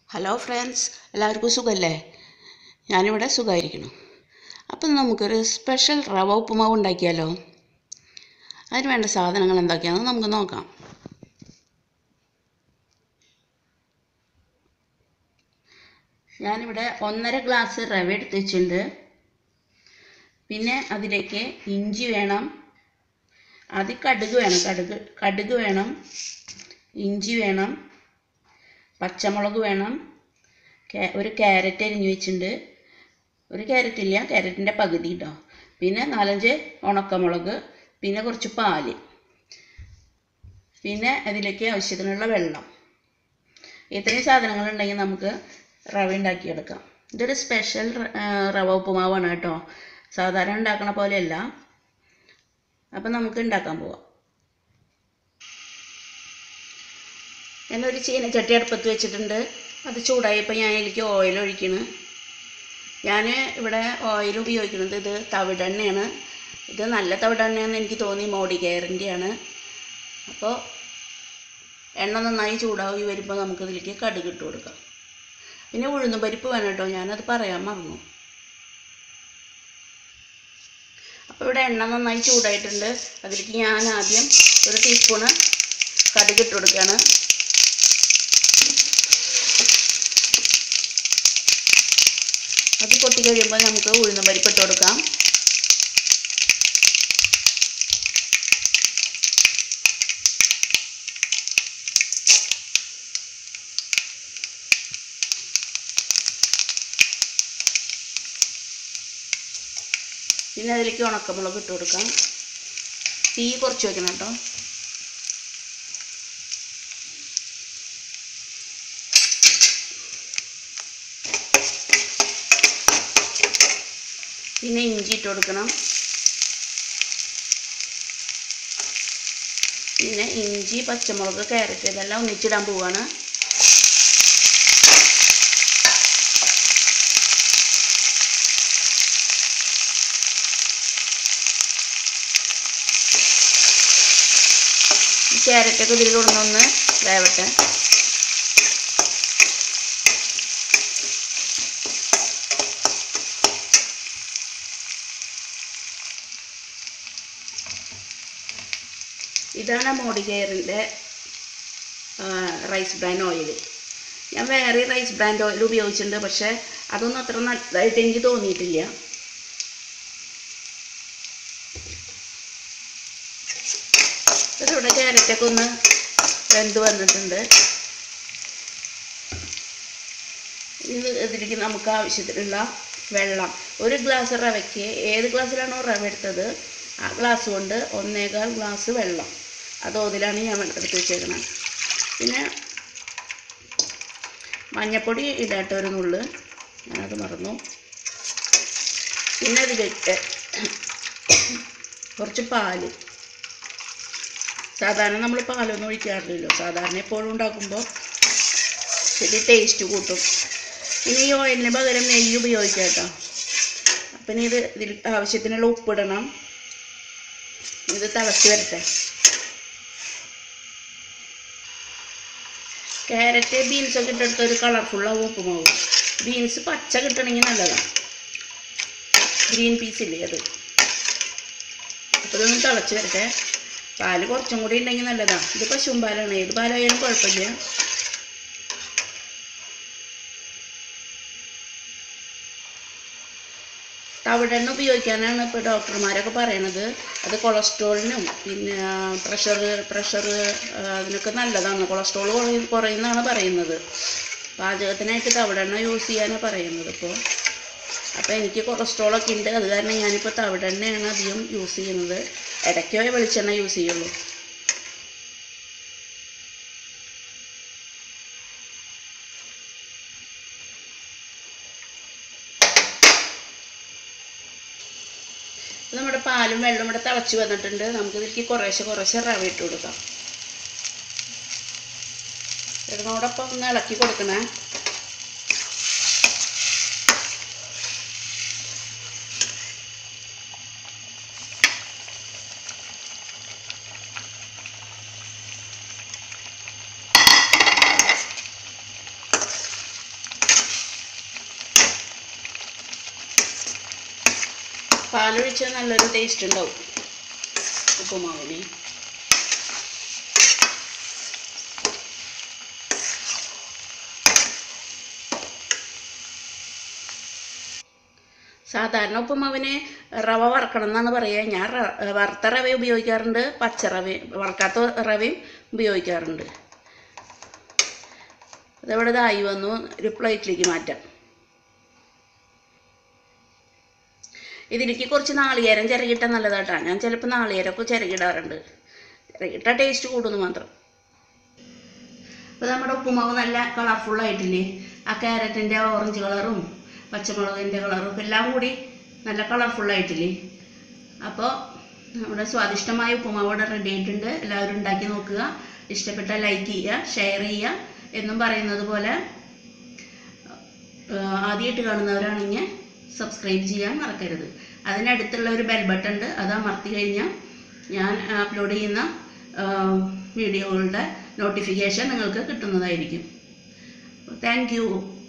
hello friends എല്ലാവർക്കും സുഖമല്ലേ ഞാനിവിടെ സുഖമായിരിക്കുന്നു അപ്പം നമുക്കൊരു സ്പെഷ്യൽ റവ ഉപ്പുമാവ് ഉണ്ടാക്കിയാലോ അതിന് വേണ്ട സാധനങ്ങൾ എന്തൊക്കെയാണെന്ന് നമുക്ക് നോക്കാം ഞാനിവിടെ ഒന്നര ഗ്ലാസ് റവ എടുത്ത് വെച്ചിട്ടുണ്ട് പിന്നെ അതിലേക്ക് ഇഞ്ചി വേണം അത് കടുക് വേണം കടുക് കടുക് വേണം ഇഞ്ചി വേണം പച്ചമുളക് വേണം കേ- ഒരു ക്യാരറ്റ് അരിഞ്ഞു വെച്ചിട്ടുണ്ട് ഒരു ക്യാരറ്റ് ഇല്ല ക്യാരറ്റിൻ്റെ പകുതി കേട്ടോ പിന്നെ നാലഞ്ച് ഉണക്കമുളക് പിന്നെ കുറച്ച് പാല് പിന്നെ അതിലേക്ക് ആവശ്യത്തിനുള്ള വെള്ളം ഇത്രയും സാധനങ്ങൾ ഉണ്ടെങ്കിൽ നമുക്ക് റവ ഉണ്ടാക്കിയെടുക്കാം ഇതൊരു സ്പെഷ്യൽ റവ ഉപ്പുമാവാണ് കേട്ടോ സാധാരണ ഉണ്ടാക്കണ പോലെയല്ല അപ്പം നമുക്ക് ഉണ്ടാക്കാൻ പോവാം ഞാനൊരു ചീനച്ചട്ടി അടുപ്പത്ത് വെച്ചിട്ടുണ്ട് അത് ചൂടായപ്പോൾ ഞാൻ അതിലേക്ക് ഓയിൽ ഒഴിക്കണ് ഞാൻ ഇവിടെ ഓയിൽ ഉപയോഗിക്കുന്നത് ഇത് തവിടെണ്ണയാണ് ഇത് നല്ല തവിടെണ്ണയാണെന്ന് എനിക്ക് തോന്നി മോഡി കെയറിൻ്റെയാണ് അപ്പോൾ എണ്ണ നന്നായി ചൂടായി വരുമ്പോൾ നമുക്ക് ഇതിലേക്ക് കടുക് ഇട്ട് കൊടുക്കാം പിന്നെ ഉഴുന്ന് പരിപ്പ് വേണം കേട്ടോ ഞാനത് പറയാൻ മറന്നു അപ്പോൾ ഇവിടെ എണ്ണ നന്നായി ചൂടായിട്ടുണ്ട് അതിലേക്ക് ഞാൻ ആദ്യം ഒരു ടീസ്പൂണ് കടുക് ഇട്ട് കൊടുക്കുകയാണ് അത് പൊട്ടി കഴിയുമ്പോൾ നമുക്ക് ഉഴുന്ന് പരിപ്പ് ഇട്ട് കൊടുക്കാം പിന്നെ അതിലേക്ക് ഉണക്കമുളക് ഇട്ട് കൊടുക്കാം തീ കുറച്ച് വെക്കണം കേട്ടോ പിന്നെ ഇഞ്ചി ഇട്ട് കൊടുക്കണം പിന്നെ ഇഞ്ചി പച്ചമുളക് ക്യാരറ്റ് ഇതെല്ലാം ഒന്നിച്ചിടാൻ പോവാണ് ഈ ക്യാരറ്റൊക്കെ ഇതിൽ കൊണ്ടൊന്ന് വേവട്ടെ ഇതാണ് മോഡി കെയറിൻ്റെ റൈസ് ബ്രാൻഡ് ഓയിൽ ഞാൻ വേറെ റൈസ് ബ്രാൻഡ് ഓയിൽ ഉപയോഗിച്ചിട്ടുണ്ട് പക്ഷേ അതൊന്നും അത്ര നല്ലതായിട്ട് എനിക്ക് തോന്നിയിട്ടില്ല ഇവിടെ ക്യാരറ്റൊക്കെ ഒന്ന് വെന്ത് വന്നിട്ടുണ്ട് ഇത് ഇതിലേക്ക് നമുക്ക് ആവശ്യത്തിനുള്ള വെള്ളം ഒരു ഗ്ലാസ് റവയ്ക്ക് ഏത് ഗ്ലാസ്സിലാണോ റവ എടുത്തത് ആ ഗ്ലാസ് കൊണ്ട് ഒന്നേകാൽ ഗ്ലാസ് വെള്ളം ആ തോതിലാണ് ഞാൻ എടുത്ത് വെച്ചേക്കുന്നത് പിന്നെ മഞ്ഞപ്പൊടി ഇടാട്ട ഒരു നുള്ള് ഞാനത് മറന്നു പിന്നെ ഇതിലേക്ക് കുറച്ച് പാല് സാധാരണ നമ്മൾ പാലൊന്നും ഒഴിക്കാറില്ലല്ലോ സാധാരണ എപ്പോഴും ഉണ്ടാക്കുമ്പോൾ ശരി ടേസ്റ്റ് കൂട്ടും ഇനി ഈ ഓയിലിന് പകരം നെയ്യ് ഉപയോഗിക്കാം കേട്ടോ അപ്പം ഇത് ഇതിൽ ആവശ്യത്തിനുള്ള ഉപ്പിടണം ഇത് തിളച്ച് വരട്ടെ ക്യാരറ്റ് ബീൻസ് ഒക്കെ ഇട്ടെടുത്ത ഒരു കളർഫുള്ളാവും ഉപ്പുമാവ് ബീൻസ് പച്ച കിട്ടണമെങ്കിൽ നല്ലതാണ് ഗ്രീൻ പീസ് ഇല്ലേ അത് അപ്പോൾ ഇതൊന്ന് തിളച്ച് വരട്ടെ പാല് കുറച്ചും കൂടി ഉണ്ടെങ്കിൽ നല്ലതാണ് ഇത് പശുവും പാലാണ് ഏത് പാലായാലും കുഴപ്പമില്ല തവിടെണ്ണ ഉപയോഗിക്കാനാണ് ഇപ്പോൾ ഡോക്ടർമാരൊക്കെ പറയണത് അത് കൊളസ്ട്രോളിനും പിന്നെ പ്രഷർ പ്രഷർ അതിനൊക്കെ നല്ലതാണ് കൊളസ്ട്രോൾ കുറയും കുറയുന്നതാണ് പറയുന്നത് പാചകത്തിനായിട്ട് തവിടെണ്ണ യൂസ് ചെയ്യാനാണ് പറയുന്നത് ഇപ്പോൾ അപ്പോൾ എനിക്ക് കൊളസ്ട്രോളൊക്കെ ഉണ്ട് അത് കാരണം ഞാനിപ്പോൾ തവിടെണ്ണയാണ് അധികം യൂസ് ചെയ്യുന്നത് ഇടയ്ക്കോ വെളിച്ചെണ്ണ യൂസ് ചെയ്യുള്ളൂ ഇത് നമ്മുടെ പാലും വെള്ളവും ഇവിടെ തിളച്ച് വന്നിട്ടുണ്ട് നമുക്ക് ഇതിലേക്ക് കുറേശ്ശെ കുറേശ്ശെ റവ ഇട്ട് കൊടുക്കാം ഇതിനോടൊപ്പം ഒന്ന് ഇളക്കി കൊടുക്കണേ പാലൊഴിച്ചാൽ നല്ലൊരു ടേസ്റ്റ് ഉണ്ടാവും ഉപ്പുമാവിന് സാധാരണ ഉപ്പുമാവിന് റവ വറക്കണം എന്നാണ് പറയുക ഞാൻ റ- വറുത്ത റവ ഉപയോഗിക്കാറുണ്ട് പച്ച റവ വറക്കാത്ത റവയും ഉപയോഗിക്കാറുണ്ട് അതവിടെ ഇതായി വന്നു ഒരു പ്ലേറ്റിലേക്ക് മാറ്റാം ഇതിലേക്ക് കുറച്ച് നാളികേരം ചിരകിട്ടാൽ നല്ലതാട്ടാ ഞാൻ ചിലപ്പോൾ നാളികേരമൊക്കെ ചിരകിടാറുണ്ട് ചിരകിട്ട ടേസ്റ്റ് കൂടുന്നു മാത്രം അപ്പോൾ നമ്മുടെ ഉപ്പുമാവ് നല്ല കളർഫുള്ളായിട്ടില്ലേ ആ ക്യാരറ്റിൻ്റെ ഓറഞ്ച് കളറും പച്ചമുളകിൻ്റെ കളറും ഒക്കെ എല്ലാം കൂടി നല്ല കളർഫുള്ളായിട്ടില്ലേ അപ്പോൾ നമ്മുടെ സ്വാദിഷ്ടമായ ഉപ്പുമാവ് ഇവിടെ റെഡി ആയിട്ടുണ്ട് എല്ലാവരും ഉണ്ടാക്കി നോക്കുക ഇഷ്ടപ്പെട്ടാൽ ലൈക്ക് ചെയ്യുക ഷെയർ ചെയ്യുക എന്നും പറയുന്നത് പോലെ ആദ്യമായിട്ട് കാണുന്നവരാണെങ്കിൽ സബ്സ്ക്രൈബ് ചെയ്യാൻ മറക്കരുത് അതിനടുത്തുള്ള ഒരു ബെൽ ബട്ടൺ ഉണ്ട് അത് അമർത്തി കഴിഞ്ഞാൽ ഞാൻ അപ്ലോഡ് ചെയ്യുന്ന വീഡിയോകളുടെ നോട്ടിഫിക്കേഷൻ നിങ്ങൾക്ക് കിട്ടുന്നതായിരിക്കും താങ്ക് യു